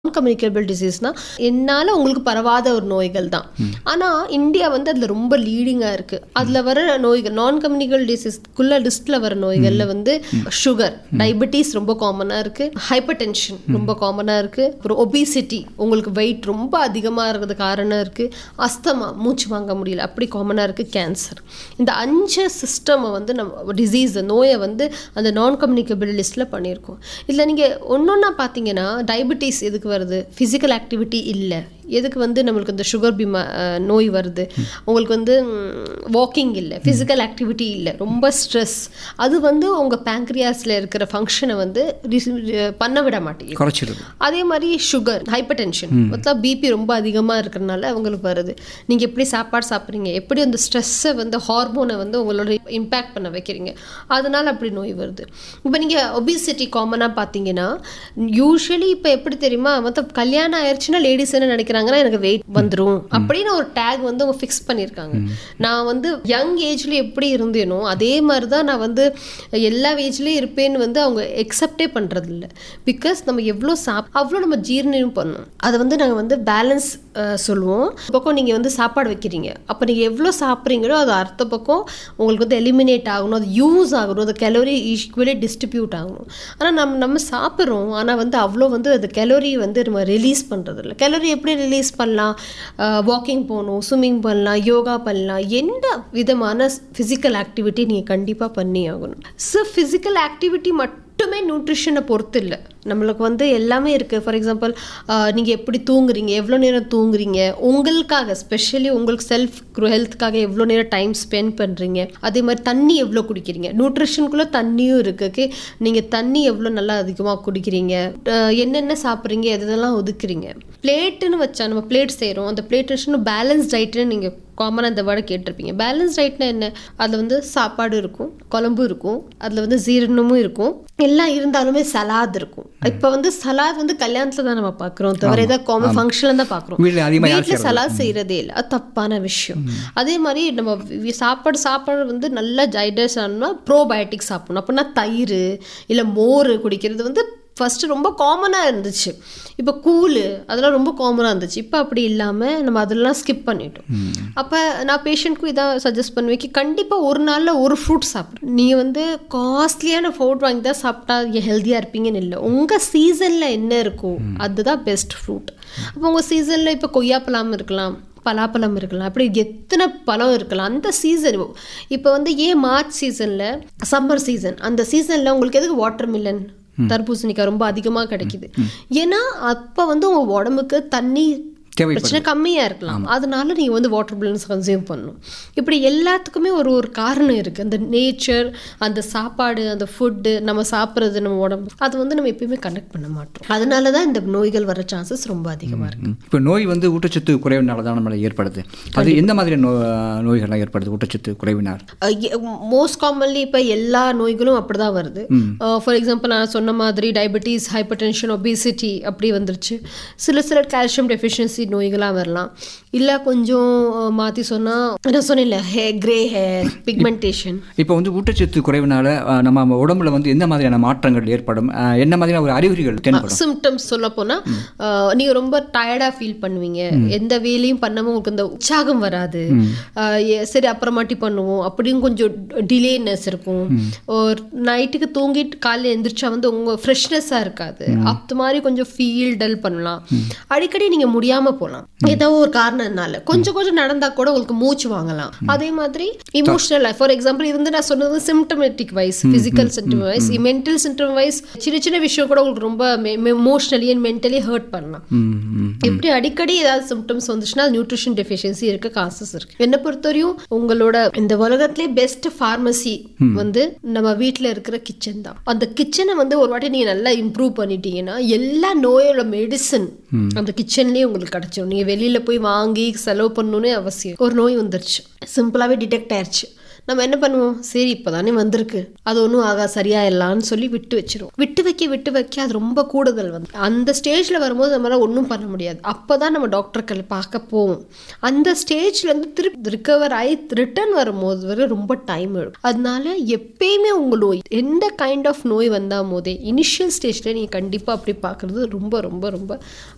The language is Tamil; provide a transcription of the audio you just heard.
கம்யூனிகேபிள் டிசீஸ்னா என்னால் உங்களுக்கு பரவாத ஒரு நோய்கள் தான் ஆனால் இந்தியா வந்து அதில் ரொம்ப லீடிங்காக இருக்குது அதில் வர நோய்கள் நான் கம்யூனிகல் டிசீஸ்க்குள்ள லிஸ்ட்டில் வர நோய்களில் வந்து சுகர் டயபெட்டிஸ் ரொம்ப காமனாக இருக்குது ஹைப்பர் டென்ஷன் ரொம்ப காமனாக இருக்குது அப்புறம் ஒபிசிட்டி உங்களுக்கு வெயிட் ரொம்ப அதிகமாக இருக்கிறது காரணம் இருக்குது அஸ்தமா மூச்சு வாங்க முடியல அப்படி காமனாக இருக்குது கேன்சர் இந்த அஞ்சு சிஸ்டமை வந்து நம்ம டிசீஸ் நோயை வந்து அந்த நான் கம்யூனிகபிள் லிஸ்ட்டில் பண்ணியிருக்கோம் இதில் நீங்கள் ஒன்றொன்னா பார்த்தீங்கன்னா டயபெட்டிஸ் எதுக்கு வருது ஃபிசிக்கல் ஆக்டிவிட்டி இல்லை எதுக்கு வந்து நம்மளுக்கு இந்த சுகர் பிமா அஹ், நோய் வருது உங்களுக்கு வந்து வாக்கிங் இல்லை ஃபிசிக்கல் ஆக்டிவிட்டி இல்லை ரொம்ப ஸ்ட்ரெஸ் அது வந்து உங்கள் பேங்க்ரியாஸில் இருக்கிற ஃபங்க்ஷனை வந்து ரிஸ்- பண்ண விட மாட்டேங்குது குறைச்சிடுது அதே மாதிரி சுகர் ஹைப்பர் டென்ஷன் மொத்தம் பிபி ரொம்ப அதிகமாக இருக்கிறனால அவங்களுக்கு வருது நீங்கள் எப்படி சாப்பாடு சாப்பிட்றீங்க எப்படி அந்த ஸ்ட்ரெஸ்ஸை வந்து ஹார்மோனை வந்து உங்களோட இம்பேக்ட் பண்ண வைக்கிறீங்க அதனால அப்படி நோய் வருது இப்போ நீங்கள் ஒபிசிட்டி காமனாக பார்த்தீங்கன்னா யூஸ்வலி இப்போ எப்படி தெரியுமா மொத்தம் கல்யாணம் ஆயிடுச்சுன்னா லேடிஸ் என்ன நினைக்கிறாங்கன்னா எனக்கு வெயிட் வந்துடும் அப்படின்னு ஒரு டேக் வந்து அவங்க ஃபிக்ஸ் பண்ணியிருக்காங்க நான் வந்து யங் ஏஜ்ல எப்படி இருந்தேனோ அதே மாதிரி தான் நான் வந்து எல்லா ஏஜ்லேயும் இருப்பேன்னு வந்து அவங்க எக்ஸப்டே பண்ணுறது இல்லை பிகாஸ் நம்ம எவ்வளோ சாப் அவ்வளோ நம்ம ஜீரணம் பண்ணணும் அதை வந்து நாங்கள் வந்து பேலன்ஸ் சொல்லுவோம் ஒரு பக்கம் நீங்கள் வந்து சாப்பாடு வைக்கிறீங்க அப்போ நீங்கள் எவ்வளோ சாப்பிட்றீங்களோ அது அடுத்த பக்கம் உங்களுக்கு வந்து எலிமினேட் ஆகணும் அது யூஸ் ஆகணும் அது கலோரி ஈக்குவலி டிஸ்ட்ரிபியூட் ஆகணும் ஆனால் நம்ம நம்ம சாப்பிட்றோம் ஆனால் வந்து அவ்வளோ வந்து அது கலோரி வந்து நம்ம ரிலீஸ் பண்ணுறது இல்லை கலோரி எப்படி ரிலீஸ் பண்ணலாம் வாக்கிங் போகணும் ஸ்விம்மிங் பண்ணலாம் யோகா பண்ணலாம் எந்த விதமான ஃபிசிக்கல் ஆக்டிவிட்டி நீங்கள் கண்டிப்பாக பண்ணி ஆகணும் ஸோ ஃபிசிக்கல் ஆக்டிவிட்டி மட்டுமே நியூட்ரிஷனை பொறுத்து இல்லை நம்மளுக்கு வந்து எல்லாமே இருக்குது ஃபார் எக்ஸாம்பிள் நீங்கள் எப்படி தூங்குறீங்க எவ்வளோ நேரம் தூங்குறீங்க உங்களுக்காக ஸ்பெஷலி உங்களுக்கு செல்ஃப் ஹெல்த்துக்காக எவ்வளோ நேரம் டைம் ஸ்பெண்ட் பண்ணுறீங்க அதே மாதிரி தண்ணி எவ்வளோ குடிக்கிறீங்க நியூட்ரிஷனுக்குள்ளே தண்ணியும் இருக்குது ஓகே நீங்கள் தண்ணி எவ்வளோ நல்லா அதிகமாக குடிக்கிறீங்க அஹ் என்னென்ன சாப்பிட்றீங்க எதெல்லாம் ஒதுக்குறீங்க பிளேட்டுன்னு வச்சா நம்ம பிளேட் செய்கிறோம் அந்த பிளேட் பேலன்ஸ் டயட்னு நீங்கள் காமனாக இந்த வேர்டை கேட்டிருப்பீங்க பேலன்ஸ் டயட்னா என்ன அதில் வந்து சாப்பாடு இருக்கும் குழம்பு இருக்கும் அதில் வந்து ஜீரணமும் இருக்கும் எல்லாம் இருந்தாலுமே சலாத் இருக்கும் இப்போ வந்து சலாத் வந்து கல்யாணத்தில் தான் நம்ம பார்க்குறோம் தவிர ஏதாவது காமன் ஃபங்க்ஷனில் தான் பார்க்குறோம் வீட்ல அதிகமா யார் வீட்டில் சலாத் செய்கிறதே இல்லை அது தப்பான விஷயம் அதே மாதிரி நம்ம வி- சாப்பாடு சாப்பாடு வந்து நல்லா ஜைடஸ் ஆகணும்னா ப்ரோபயோட்டிக் சாப்பிடணும் அப்படின்னா தயிர் இல்லை மோர் குடிக்கிறது வந்து ஃபஸ்ட்டு ரொம்ப காமனாக இருந்துச்சு இப்போ கூழு அதெல்லாம் ரொம்ப காமனாக இருந்துச்சு இப்போ அப்படி இல்லாமல் நம்ம அதெல்லாம் ஸ்கிப் பண்ணிட்டோம் அப்போ நான் பேஷண்ட்க்கும் இதான் சஜஸ்ட் பண்ணுவேன் கண்டிப்பாக ஒரு நாளில் ஒரு ஃப்ரூட் சாப்பிடு நீங்கள் வந்து காஸ்ட்லியான ஃப்ரூட் வாங்கி தான் சாப்பிட்டா ஹெல்த்தியாக இருப்பீங்கன்னு இல்லை உங்கள் சீசனில் என்ன இருக்கோ அதுதான் பெஸ்ட் ஃப்ரூட் அப்போ உங்கள் சீசனில் இப்போ கொய்யாப்பழம் இருக்கலாம் பலாப்பழம் இருக்கலாம் அப்படி எத்தனை பழம் இருக்கலாம் அந்த சீசன் இப்போ வந்து ஏன் மார்ச் சீசனில் சம்மர் சீசன் அந்த சீசனில் உங்களுக்கு எதுக்கு வாட்டர் மில்லன் தர்பூசணிக்காய் ரொம்ப அதிகமாக கிடைக்குது ஏன்னா அப்போ வந்து உங்கள் உடம்புக்கு தண்ணி தேவைப்படுது. பிரச்சனை கம்மியாக இருக்கலாம் அதனால நீங்கள் வந்து வாட்டர் பிளன்ஸ் கன்சியூம் பண்ணணும் இப்படி எல்லாத்துக்குமே ஒரு ஒரு காரணம் இருக்குது அந்த நேச்சர் அந்த சாப்பாடு அந்த ஃபுட்டு நம்ம சாப்பிட்றது நம்ம உடம்பு அது வந்து நம்ம எப்பயுமே கனெக்ட் பண்ண மாட்டோம் அதனால தான் இந்த நோய்கள் வர சான்சஸ் ரொம்ப அதிகமாக இருக்குது இப்போ நோய் வந்து ஊட்டச்சத்து குறைவினால தான் நம்மளை ஏற்படுது அது எந்த மாதிரி நோ நோய்கள்லாம் ஏற்படுது ஊட்டச்சத்து குறைவினால் மோஸ்ட் காமன்லி இப்போ எல்லா நோய்களும் அப்படிதான் வருது ஃபார் எக்ஸாம்பிள் நான் சொன்ன மாதிரி டயபெட்டிஸ் ஹைப்பர் டென்ஷன் ஒபிசிட்டி அப்படி வந்துருச்சு சில சில கால்சியம் டெஃபிஷியன்சி நோய்களாக வரலாம் இல்லை கொஞ்சம் அஹ், மாத்தி சொன்னா நான் சொன்னேன்ல ஹே கிரே ஹேர் பிக்மெண்டேஷன் இப்போ வந்து ஊட்டச்சத்து குறைவினால அஹ், நம்ம உடம்புல வந்து எந்த மாதிரியான மாற்றங்கள் ஏற்படும் அஹ், என்ன மாதிரியான ஒரு அறிகுறிகள் தென்படும் சிம்டம்ஸ் சொல்ல போனா அஹ், நீங்க ரொம்ப டயர்டா ஃபீல் பண்ணுவீங்க எந்த வேலையும் பண்ணாம உங்களுக்கு இந்த உற்சாகம் வராது அஹ், எ- சரி அப்புறமாட்டி பண்ணுவோம் அப்படின்னு கொஞ்சம் டிலேனஸ் இருக்கும் ஒரு நைட்டுக்கு தூங்கிட்டு காலையில் எந்திரிச்சா வந்து உங்க ஃப்ரெஷ்னஸா இருக்காது அது மாதிரி கொஞ்சம் ஃபீல் டல் பண்ணலாம் அடிக்கடி நீங்க முடியாம போகலாம் ஏதோ ஒரு காரணம்னால கொஞ்சம் கொஞ்சம் நடந்தா கூட உங்களுக்கு மூச்சு வாங்கலாம் அதே மாதிரி இமோஷனல் லைஃப் ஃபார் எக்ஸாம்பிள் இது வந்து நான் சொன்னது symptomatic wise physical symptom wise mental symptom wise சின்ன சின்ன விஷயம் கூட உங்களுக்கு ரொம்ப எமோஷனலி அண்ட் மென்டலி ஹர்ட் பண்ணலாம் ம், ம். எப்படி அடிக்கடி ஏதாவது சிம்டம்ஸ் வந்துச்சுன்னா நியூட்ரிஷன் டெஃபிஷியன்சி இருக்க காசஸ் இருக்கு என்ன பொறுத்தவரையும் உங்களோட இந்த உலகத்திலே பெஸ்ட் ஃபார்மசி வந்து நம்ம வீட்ல இருக்கிற கிச்சன் தான் அந்த கிச்சனை வந்து ஒரு வாட்டி நீங்க நல்லா இம்ப்ரூவ் பண்ணிட்டீங்கன்னா எல்லா நோயோட மெடிசன் அந்த கிச்சன்லயே உங்களுக்கு கிடைச்சிடும் நீங்க வெளியில போய் வாங்கி செலவு பண்ணணும்னு அவசியம் ஒரு நோய் வந்துருச்சு சிம்பிளாவே டிடெக்ட் ஆயிருச்சு நம்ம என்ன பண்ணுவோம் சரி இப்போதானே வந்திருக்கு அது ஒன்றும் ஆகா சரியாயிடலான்னு சொல்லி விட்டு வச்சிருவோம் விட்டு வைக்க விட்டு வைக்க அது ரொம்ப கூடுதல் வந்து அந்த ஸ்டேஜில் வரும்போது நம்மளால ஒன்றும் பண்ண முடியாது அப்போ தான் நம்ம டாக்டர்கள் பார்க்க போவோம் அந்த ஸ்டேஜ்லேருந்து திருப்பி ரிக்கவர் ஆகி ரிட்டர்ன் வரும்போது வரை ரொம்ப டைம் எடுக்கும் அதனால எப்பயுமே உங்கள் நோய் எந்த கைண்ட் ஆஃப் நோய் வந்தால் போதே இனிஷியல் ஸ்டேஜில் நீங்கள் கண்டிப்பாக அப்படி பார்க்குறது ரொம்ப ரொம்ப ரொம்ப